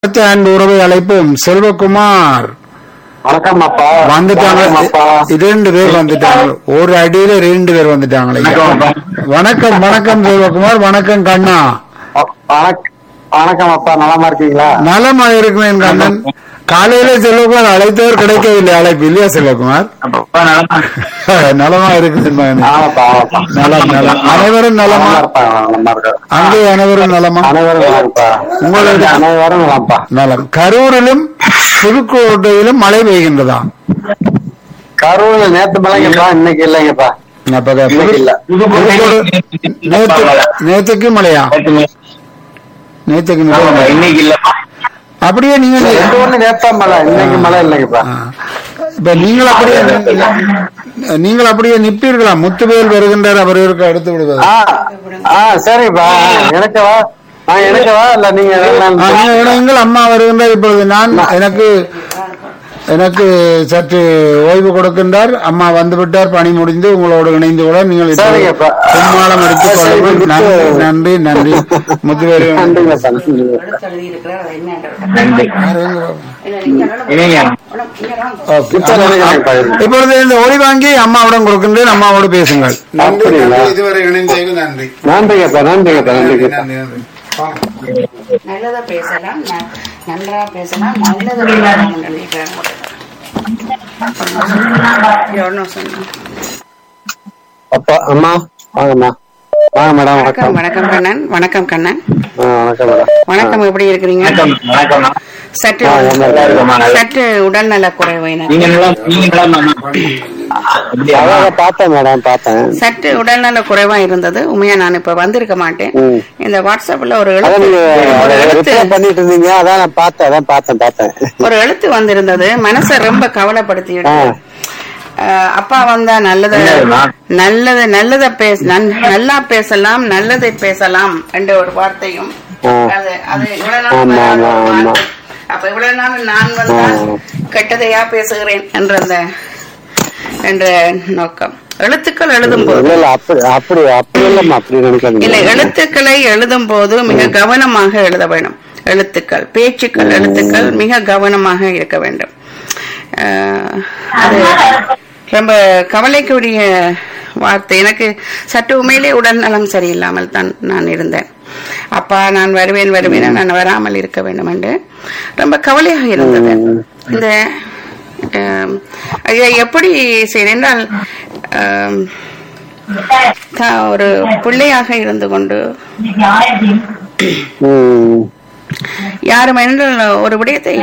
அடுத்த ஆண்டு உறவை அழைப்போம் செல்வகுமார் வணக்கம் அப்பா வந்துட்டாங்க வணக்கம் அப்பா இரண்டு பேர் வந்துட்டாங்க ஒரு அடியில ரெண்டு பேர் வந்துட்டாங்களே வணக்கம் அப்பா. வணக்கம் வணக்கம் செல்வகுமார் வணக்கம் கண்ணா வணக்- வணக்கம் அப்பா நலமா இருக்கீங்களா நலமா இருக்கிறேன் கண்ணன் காலையில செல்வகுமார் அழைத்தவர் கிடைக்கவில்லை அழைப்பு இல்லையா செல்வகுமார் அப்பா நலமா நலமா இருக்கிறேன் மகனே. ஆமாப்பா ஆமாப்பா நலம் நலம் அனைவரும் நலமா நலமா இருப்பா நலமா இருக்க அங்கே அனைவரும் நலமா அனைவரும் நலம்ப்பா உங்களுடைய- அனைவரும் நலம்ப்பா நலம் கரூரிலும் புதுக்கோட்டையிலும் மழை பெய்கின்றதா கரூர்ல நேத்து மழைங்கப்பா இன்னைக்கு இல்லைங்கப்பா அப்ப க- இன்னைக்கு இல்ல புதுக்கோட்டை- நேத்து நேத்துக்கு மழையா நேத்துக்கு மழை இன்னைக்கு இல்ல அப்படியே நீங்க ரெண்டு ஒண்ணு நேத்தா மழை இன்னைக்கு மழை இல்லைங்கப்பா ஆ. இப்ப நீங்கள் அப்படியே நீங்கள் அப்படியே நிற்பீர்களா முத்துவேல் வருகின்றார் அவர் இருக்க அடுத்து விடுவது ஆ ஆ சரிப்பா எனக்கவா நான் எனக்கவா இல்ல நீங்க ஆ, வேணாம்னு- நீங்கள் இணையுங்கள் அம்மா வருகின்றார் இப்பொழுது நான் எனக்கு எனக்கு சற்று ஓய்வு கொடுக்கின்றார் அம்மா வந்து விட்டார் பணி முடிந்து உங்களோடு இணைந்து கூட நீங்கள் சரிங்கப்பா. செம்மாளம் எடுத்துக் சரி, கொள்ளுங்கள் விட்டு- நன்றி நன்றி நன்றி முத்துவேல் நன்றிங்கப்பா நன்றி. எழுதி இருக்கிறார் அது என்னன்ற ஓகே. மிச்சம் நினைக்கிறேன்ப்பா. இப்பொழுது இந்த ஒளி வாங்கி அம்மாவுடன் கொடுக்கின்றேன் அம்மாவோடு பேசுங்கள் நன்றி அப்படிங்களா? நன்றி. இதுவரை இணைந்தது நன்றி நன்றிங்கப்பா நன்றிங்கப்பா நன்றி நன்றிங்கப்பா நன்றி நன்றி நல்லதா பேசலாம் ந- நன்றா பேசலாம் நல்லது பேசலாம் நினைக்கிறேன் ஒன்னும் சொன்னேன் அப்பா அம்மா வாங்கம்மா வாங்க மேடம் வணக்கம் வணக்கம் வணக்கம் கண்ணன் வணக்கம் கண்ணன் ஆ, வணக்கம் மேடம் வணக்கம் எப்படி இருக்கிறீங்க சற்று ஆ, நல்லா இருக்கேம்மா, நல்லா. சற்று உடல் நல குறைவு எனக்கு அதான் பார்த்தேன் மேடம் பார்த்தேன் சற்று உடல்நல குறைவா இருந்தது உண்மையா நான் இப்ப வந்திருக்க மாட்டேன் ம். இந்த வாட்ஸ்அப்ல ஒரு அதான் எழுத்து நீங்க ஒரு எழுத்து ரிப்ளை பண்ணிட்டு இருந்தீங்க அதான் நான் பார்த்தேன் அதான் பார்த்தேன் பார்த்தேன் ஒரு எழுத்து வந்திருந்தது மனச ரொம்ப கவலைப்படுத்தி அப்பா வந்தா நல்லது நல்லது நல்லத பேச நன்- நல்லா பேசலாம் நல்லதை பேசலாம் என்ற ஒரு வார்த்தையும் ஆ. அது அது இவ்வளவு நாள் ஆமா, வராத ஆமா, ஒரு ஆமா. வார்த்தை. அப்ப இவ்வளவு நாள் நான் வந்தால் ஆ. கெட்டதையா பேசுகிறேன் என்ற அந்த என்ற நோக்கம் எழுத்துக்கள் எழுதும் போது இல்ல இல்ல அப்படி அப்படி அப்படி இல்லம்மா அப்படி இல்ல நினைக்காதீங்க எழுத்துக்களை எழுதும் போது மிக கவனமாக எழுத வேண்டும் எழுத்துக்கள் பேச்சுக்கள் எழுத்துக்கள் மிக கவனமாக இருக்க வேண்டும் அஹ், அது ரொம்ப கவலைக்குரிய வார்த்தை எனக்கு சற்று உண்மையிலே உடல் நலம் சரியில்லாமல் தான் நான் இருந்தேன் அப்பா நான் வருவேன் வருவேன் நான் வராமல் இருக்க வேண்டும் என்று ரொம்ப கவலையாக இருந்தது இந்த அஹ், இதை எப்படி செய்தேன் என்றால் அஹ், த- ஒரு பிள்ளையாக இருந்து கொண்டு ம். யாரும் என்றால் ஒரு விடயத்தை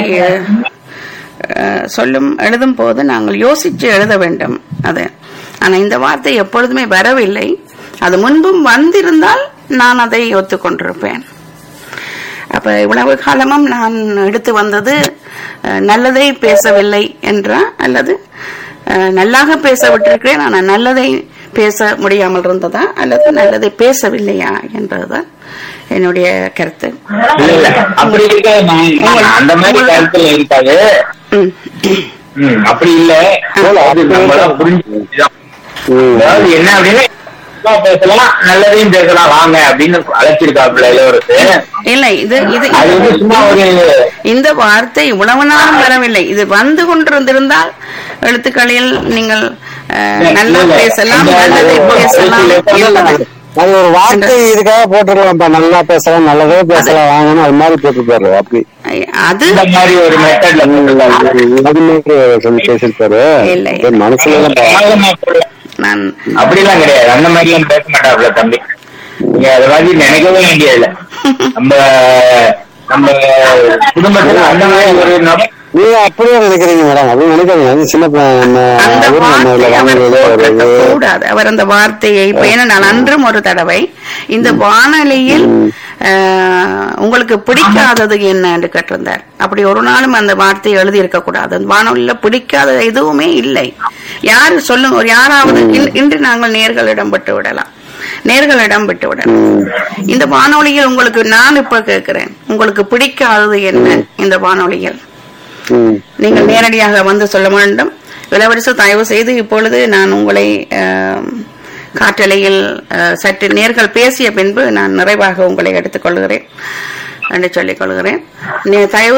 அஹ், சொல்லும் எழுதும் போது நாங்கள் யோசிச்சு எழுத வேண்டும் அது ஆனா இந்த வார்த்தை எப்பொழுதுமே வரவில்லை அது முன்பும் வந்திருந்தால் நான் அதை ஒத்துக்கொண்டிருப்பேன் அப்ப இவ்வளவு காலமும் நான் எடுத்து வந்தது அஹ், நல்லதை பேசவில்லை என்றா அல்லது அஹ், நல்லாக பேச விட்டிருக்கிறேன் ஆனால் நல்லதை பேச முடியாமல் இருந்ததா அல்லது நல்லதை பேசவில்லையா என்பதுதான் என்னுடைய கருத்து இல்ல அப்படி இருக்காது அந்த மாதிரி கருத்துல இருக்காது ம். ம், அப்படி இல்ல அது நம்மளாம் புரிஞ்சுதான் ம். அதாவது என்ன அப்படின்னா சும்மா பேசலாம் நல்லதையும் பேசலாம் வாங்க அப்படின்னு அழைச்சிருக்காப்புல இளவரசு இல்லை இது இது அது வந்து சும்மா ஒரு இந்த வார்த்தை இவ்வளவு நாளும் வரவில்லை இது வந்து கொண்டிருந்திருந்தால் எழுத்துக்களில் நீங்கள் அஹ், நல்லா பேசலாம் நல்லதை பேசலாம் என்பது அது ஒரு வார்த்தை இதுக்காக போட்டுருக்கலாம்ப்பா நல்லா பேசலாம் நல்லதே பேசலாம் வாங்கணும் அது மாதிரி போட்டுருப்பாரு அப்படி அது இந்த மாதிரி ஒரு மெத்தட்ல அது மாதிரி சொல்லி பேசிருப்பாரு இல்லை. இது மனசுல எல்லாம் பா- நான் அப்படிலாம் கிடையாது அந்த மாதிரி எல்லாம் பேச மாட்டாப்ல தம்பி நீங்க அதை மாதிரி நினைக்கவே வேண்டியதில்ல நம்ம நம்ம குடும்பத்துல அந்த மாதிரி ஒரு நபர் நீங்க அப்படியே நினைக்கிறீங்க மேடம் அப்படி நினைக்காதீங்க அது சின்ன ப- நம்ம அந்த ஊர் நம்ம இதுல வார்த்தையை அவர் வாங்குறது போட்டிருக்க வருது கூடாது அவர் அந்த வார்த்தையை இப்ப ஏன்னா நான் அன்றும் ஒரு தடவை இந்த வானொலியில் அஹ், உங்களுக்கு பிடிக்காதது என்ன என்று கேட்டிருந்தார் அப்படி ஒரு நாளும் அந்த வார்த்தையை எழுதி இருக்க கூடாது அந்த வானொலியில பிடிக்காத எதுவுமே இல்லை யாரு சொல்லுங்க ஒரு யாராவது இன்- இன்று நாங்கள் நேர்களிடம் விட்டு விடலாம் நேர்களிடம் விட்டு விடலாம் இந்த வானொலியில் உங்களுக்கு நான் இப்ப கேட்கிறேன் உங்களுக்கு பிடிக்காதது என்ன இந்த வானொலியில் ம். நீங்கள் நேரடியாக வந்து சொல்ல வேண்டும் இளவரசு தயவு செய்து இப்பொழுது நான் உங்களை ஆம், காற்றலையில் அஹ், சற்று நேர்கள் பேசிய பின்பு நான் நிறைவாக உங்களை எடுத்துக்கொள்கிறேன் என்று சொல்லிக் கொள்கிறேன் நீ தயவு